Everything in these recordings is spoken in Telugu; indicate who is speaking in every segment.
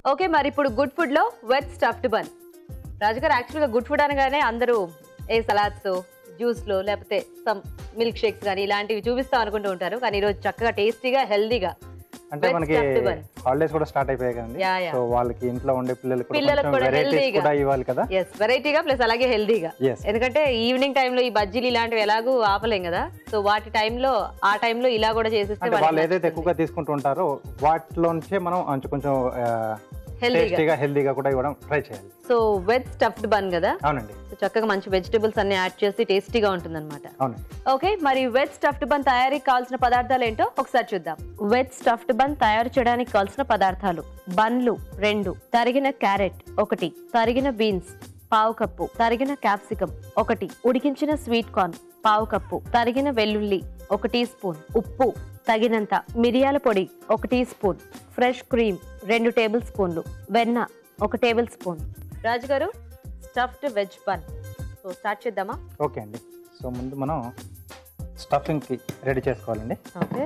Speaker 1: ఓకే మరి ఇప్పుడు గుడ్ ఫుడ్ లో వెజ్ స్టఫ్డ్ బన్ రాజుగారు యాక్చువల్గా గుడ్ ఫుడ్ అనగానే అందరూ ఏ సలాడ్స్ జ్యూస్లో లేకపోతే సమ్ మిల్క్ షేక్స్ కానీ ఇలాంటివి చూపిస్తాం అనుకుంటూ ఉంటారు కానీ ఈరోజు చక్కగా టేస్టీగా హెల్దీగా
Speaker 2: అంటే
Speaker 1: Veg
Speaker 2: మనకి
Speaker 1: stuffed bun.
Speaker 2: హాలిడేస్ కూడా స్టార్ట్ అయిపోయాయి కదండి
Speaker 1: Yeah, yeah.
Speaker 2: సో వాళ్ళకి ఇంట్లో ఉండే పిల్లలకి
Speaker 1: పిల్లలకు కూడా
Speaker 2: వెరైటీస్
Speaker 1: healthy గా.
Speaker 2: కూడా ఇవ్వాలి కదా
Speaker 1: ఎస్ వెరైటీగా ప్లస్ అలాగే హెల్దీగా
Speaker 2: Yes.
Speaker 1: ఎందుకంటే ఈవినింగ్ టైంలో ఈ బజ్జీలు ఇలాంటివి ఎలాగూ ఆపలేం కదా సో వాటి టైంలో ఆ టైంలో ఇలా కూడా చేసిస్తే
Speaker 2: అంటే వాళ్ళు ఏదైతే ఎక్కువగా తీసుకుంటూ ఉంటారో వాటిలో నుంచే మనం కొంచెం కొంచెం
Speaker 1: హెల్దీగా
Speaker 2: టేస్టీగా హెల్దీగా కూడా ఇవ్వడం ట్రై చేయాలి
Speaker 1: సో వెజ్ స్టఫ్డ్ బన్ కదా
Speaker 2: అవునండి
Speaker 1: సో చక్కగా మంచి వెజిటబుల్స్ అన్ని యాడ్ చేసి టేస్టీగా ఉంటుందన్నమాట
Speaker 2: అవునండి
Speaker 1: ఓకే మరి వెజ్ స్టఫ్డ్ బన్ తయారీకి కావాల్సిన పదార్థాలు ఏంటో ఒకసారి చూద్దాం వెజ్ స్టఫ్డ్ బన్ తయారు చేయడానికి కావాల్సిన పదార్థాలు బన్లు రెండు తరిగిన క్యారెట్ ఒకటి తరిగిన బీన్స్ పావు కప్పు తరిగిన క్యాప్సికం ఒకటి ఉడికించిన స్వీట్ కార్న్ పావు కప్పు తరిగిన వెల్లుల్లి ఒక టీ స్పూన్ ఉప్పు తగినంత మిరియాల పొడి ఒక టీ స్పూన్ ఫ్రెష్ క్రీమ్ రెండు టేబుల్ స్పూన్లు వెన్న ఒక tablespoon Raju garu stuffed veg bun so start చేద్దామా
Speaker 2: ఓకే అండి సో ముందు మనం స్టఫింగ్కి రెడీ చేసుకోవాలండి
Speaker 1: ఓకే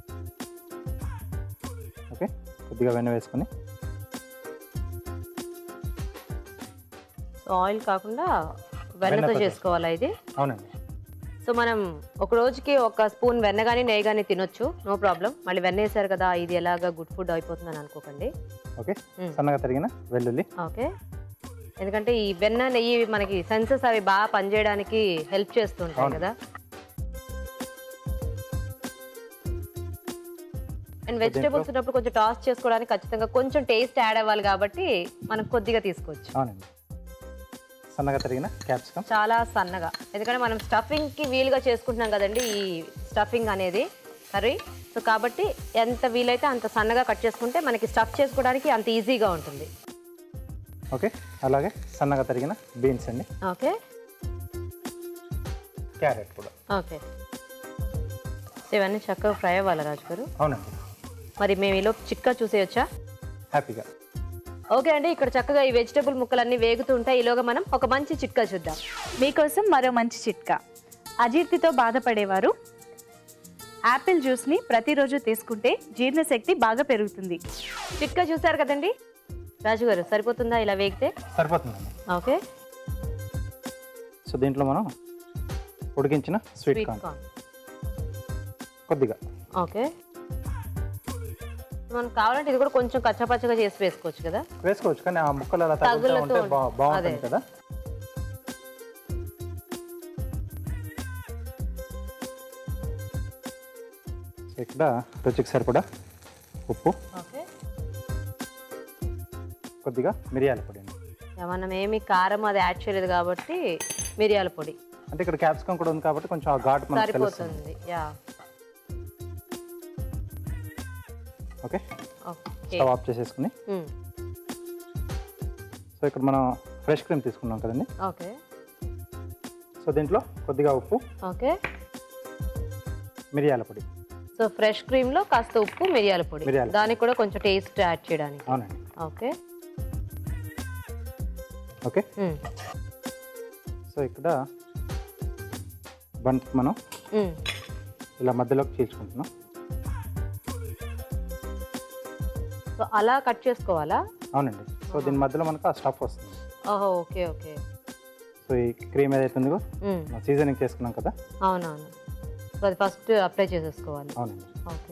Speaker 2: ఓకే కొద్దిగా వెన్న వేసుకొని
Speaker 1: సో ఆయిల్ కాకుండా వెన్నతో
Speaker 2: వెన్నతో
Speaker 1: చేసుకోవాలా ఇది
Speaker 2: అవునండి
Speaker 1: సో మనం ఒక రోజుకి ఒక స్పూన్ వెన్న కానీ నెయ్యి కానీ తినొచ్చు నో ప్రాబ్లం మళ్ళీ వెన్న వేసారు కదా ఇది ఎలాగా గుడ్ ఫుడ్ అయిపోతుందని అనుకోకండి
Speaker 2: ఓకే
Speaker 1: మ్మ్.
Speaker 2: సన్నగా తరిగిన వెల్లుల్లి
Speaker 1: ఓకే ఎందుకంటే ఈ వెన్న నెయ్యి మనకి సెన్సెస్ అవి బాగా పనిచేయడానికి హెల్ప్ చేస్తుంటాయి
Speaker 2: అవును.
Speaker 1: కదా అండ్ వెజిటేబుల్స్ ఉన్నప్పుడు కొంచెం టాస్ చేసుకోవడానికి ఖచ్చితంగా కొంచెం టేస్ట్ యాడ్ అవ్వాలి కాబట్టి మనం కొద్దిగా తీసుకోవచ్చు
Speaker 2: అవునండి సన్నగా తరిగిన క్యాప్సికమ్
Speaker 1: చాలా సన్నగా ఎందుకంటే మనం స్టఫింగ్ కి వీలుగా చేసుకుంటున్నాం కదండి ఈ స్టఫింగ్ అనేది కర్రీ సో కాబట్టి ఎంత వీలైతే అంత సన్నగా కట్ చేసుకుంటే మనకి స్టఫ్ చేసుకోవడానికి అంత ఈజీగా ఉంటుంది
Speaker 2: ఓకే అలాగే సన్నగా తరిగిన బీన్స్ అండి
Speaker 1: ఓకే
Speaker 2: క్యారెట్ కూడా
Speaker 1: ఓకే సో ఇవన్నీ చక్కగా ఫ్రై అవ్వాలి రాజు గారు
Speaker 2: అవునండి
Speaker 1: మరి మేము ఈలోపు చిక్కా చూసేయొచ్చా
Speaker 2: హ్యాపీగా
Speaker 1: ఓకే అండి ఇక్కడ చక్కగా ఈ వెజిటబుల్ ముక్కలన్నీ వేగుతూ ఉంటాయి ఈలోగా మనం ఒక మంచి చిట్కా చూద్దాం
Speaker 3: మీకోసం మరో మంచి చిట్కా అజీర్తితో బాధపడేవారు యాపిల్ జ్యూస్ని ప్రతిరోజు తీసుకుంటే జీర్ణశక్తి బాగా పెరుగుతుంది
Speaker 1: చిట్కా చూసారు కదండి రాజు గారు సరిపోతుందా ఇలా వేగితే
Speaker 2: సరిపోతుందండి
Speaker 1: ఓకే
Speaker 2: సో దీంట్లో మనం ఉడికించిన స్వీట్
Speaker 1: స్వీట్
Speaker 2: కార్న్
Speaker 1: కార్న్
Speaker 2: కొద్దిగా
Speaker 1: ఓకే మనకు కావాలంటే ఇది కూడా కొంచెం కచ్చపచ్చగా చేసి వేసుకోవచ్చు కదా
Speaker 2: వేసుకోవచ్చు కానీ ఆ ముక్కలు అలా తగులుతూ
Speaker 1: తగులుతూ
Speaker 2: ఉంటే బా-
Speaker 1: ఉంటుంది.
Speaker 2: బాగుంటుంది
Speaker 1: అదే.
Speaker 2: కదా సో ఇక్కడ రుచికి సరిపడా ఉప్పు
Speaker 1: ఓకే
Speaker 2: కొద్దిగా మిరియాల పొడి అండి
Speaker 1: మనం ఏమి కారం అది యాడ్ చేయలేదు కాబట్టి మిరియాల పొడి
Speaker 2: అంటే ఇక్కడ క్యాప్సికం కూడా ఉంది కాబట్టి కొంచెం ఆ ఘాటు మనకు తెలుస్తుంది
Speaker 1: సరిపోతుంది yeah
Speaker 2: okay
Speaker 1: okay
Speaker 2: stove off చేసేసుకుని
Speaker 1: మ్మ్.
Speaker 2: సో ఇక్కడ మనం ఫ్రెష్ క్రీమ్ తీసుకున్నాం కదండి
Speaker 1: ఓకే
Speaker 2: సో దీంట్లో కొద్దిగా ఉప్పు
Speaker 1: ఓకే
Speaker 2: మిరియాల పొడి
Speaker 1: సో ఫ్రెష్ క్రీమ్ లో కాస్త ఉప్పు మిరియాల పొడి
Speaker 2: మిరియాల పొడి.
Speaker 1: దానికి కూడా కొంచెం టేస్ట్ యాడ్ చేయడానికి
Speaker 2: అవునండి
Speaker 1: ఓకే
Speaker 2: ఓకే
Speaker 1: మ్మ్.
Speaker 2: సో ఇక్కడ బంట్ మనం
Speaker 1: మ్మ్.
Speaker 2: ఇలా మధ్యలోకి చీల్చుకుంటున్నాం
Speaker 1: సో అలా కట్ చేసుకోవాలా
Speaker 2: అవునండి సో దీని మధ్యలో మనకు ఆ స్టఫ్ వస్తుంది
Speaker 1: ఓహో ఓకే ఓకే
Speaker 2: సో ఈ క్రీమ్ ఏదైతే ఉందో
Speaker 1: మ్మ్.
Speaker 2: సీజనింగ్ చేసుకున్నాం కదా
Speaker 1: అవునవును సో అది ఫస్ట్ అప్లై చేసేసుకోవాలి
Speaker 2: అవునండి
Speaker 1: ఓకే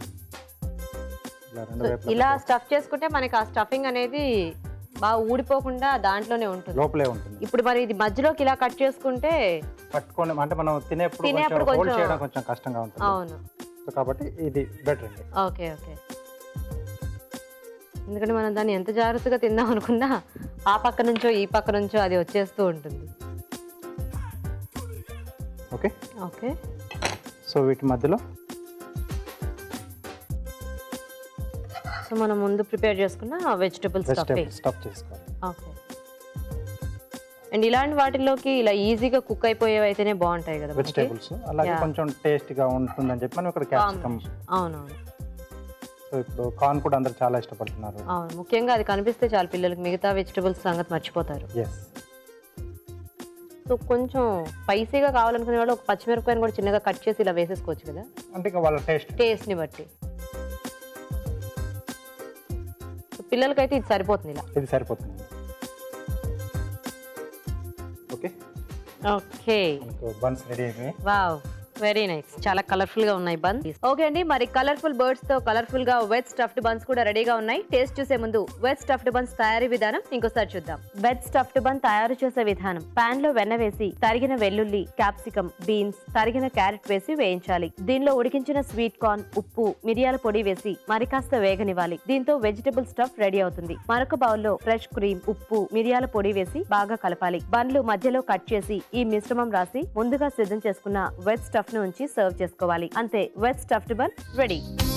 Speaker 2: ఇలా రెండు
Speaker 1: సో
Speaker 2: వైపులా
Speaker 1: ఇలా స్టఫ్ చేసుకుంటే మనకి ఆ స్టఫింగ్ అనేది బాగా ఊడిపోకుండా దాంట్లోనే ఉంటుంది
Speaker 2: లోపలే ఉంటుంది
Speaker 1: ఇప్పుడు మరి ఇది మధ్యలోకి ఇలా కట్ చేసుకుంటే
Speaker 2: పట్టుకోండి అంటే మనం తినేప్పుడు
Speaker 1: తినేప్పుడు
Speaker 2: కొంచెం హోల్డ్
Speaker 1: కొంచెం-
Speaker 2: చేయడం కొంచెం కష్టంగా ఉంటుంది
Speaker 1: అవును
Speaker 2: సో కాబట్టి ఇది బెటర్ అండి
Speaker 1: ఓకే ఓకే ఎందుకంటే మనం దాన్ని ఎంత జాగ్రత్తగా తిందాం అనుకున్నా ఆ పక్క నుంచో ఈ పక్క నుంచో అది వచ్చేస్తూ ఉంటుంది
Speaker 2: ఓకే
Speaker 1: ఓకే
Speaker 2: సో వీటి మధ్యలో
Speaker 1: సో మనం ముందు ప్రిపేర్ చేసుకున్న వెజిటబుల్
Speaker 2: వెజిటేబుల్
Speaker 1: స్టఫింగ్
Speaker 2: స్టఫ్ చేసుకోవాలి
Speaker 1: ఓకే అండ్ ఇలాంటి వాటిలోకి ఇలా ఈజీగా కుక్ అయిపోయేవి అయితేనే బాగుంటాయి కదా మనకి.
Speaker 2: వెజిటేబుల్స్ అలాగే
Speaker 1: Yeah.
Speaker 2: కొంచెం టేస్టీగా ఉంటుందని చెప్పి మనం ఇక్కడ క్యాప్సికమ్
Speaker 1: Combination. అవునవును
Speaker 2: సో ఇప్పుడు కార్న్ కూడా అందరు చాలా ఇష్టపడుతున్నారు
Speaker 1: అవును ముఖ్యంగా అది కనిపిస్తే చాలు పిల్లలకి మిగతా వెజిటబుల్స్ సంగతి మర్చిపోతారు
Speaker 2: ఎస్
Speaker 1: సో కొంచెం స్పైసీగా కావాలనుకునే వాళ్ళు ఒక పచ్చిమిరపకాయని కూడా చిన్నగా కట్ చేసి ఇలా వేసేసుకోవచ్చు కదా
Speaker 2: అంటే ఇంకా వాళ్ళ టేస్ట్
Speaker 1: టేస్ట్ని బట్టి సో పిల్లలకైతే ఇది సరిపోతుంది ఇలా
Speaker 2: ఇది సరిపోతుంది ఓకే
Speaker 1: ఓకే
Speaker 2: మనకు బన్స్ రెడీ అయిపోయి
Speaker 1: వావ్ వెరీ నైస్ చాలా కలర్ఫుల్ గా ఉన్నాయి బన్స్ ఓకే అండి మరి కలర్ఫుల్ బర్డ్స్ తో కలర్ఫుల్ గా వెజ్ స్టఫ్డ్ బన్స్ కూడా రెడీగా ఉన్నాయి టేస్ట్ చూసే ముందు వెజ్ స్టఫ్డ్ బన్స్ తయారీ విధానం ఇంకోసారి చూద్దాం వెజ్ స్టఫ్డ్ బన్ తయారు చేసే విధానం పాన్ లో వెన్న వేసి తరిగిన వెల్లుల్లి క్యాప్సికం బీన్స్ తరిగిన క్యారెట్ వేసి వేయించాలి దీనిలో ఉడికించిన స్వీట్ కార్న్ ఉప్పు మిరియాల పొడి వేసి మరి కాస్త వేగనివ్వాలి దీంతో వెజిటబుల్ స్టఫ్ రెడీ అవుతుంది మరొక బౌల్లో ఫ్రెష్ క్రీమ్ ఉప్పు మిరియాల పొడి వేసి బాగా కలపాలి బన్లు మధ్యలో కట్ చేసి ఈ మిశ్రమం రాసి ముందుగా సిద్ధం చేసుకున్న వెజ్ స్టఫ్ ను ఉంచి సర్వ్ చేసుకోవాలి అంతే వెజ్ స్టఫ్డ్ బన్ రెడీ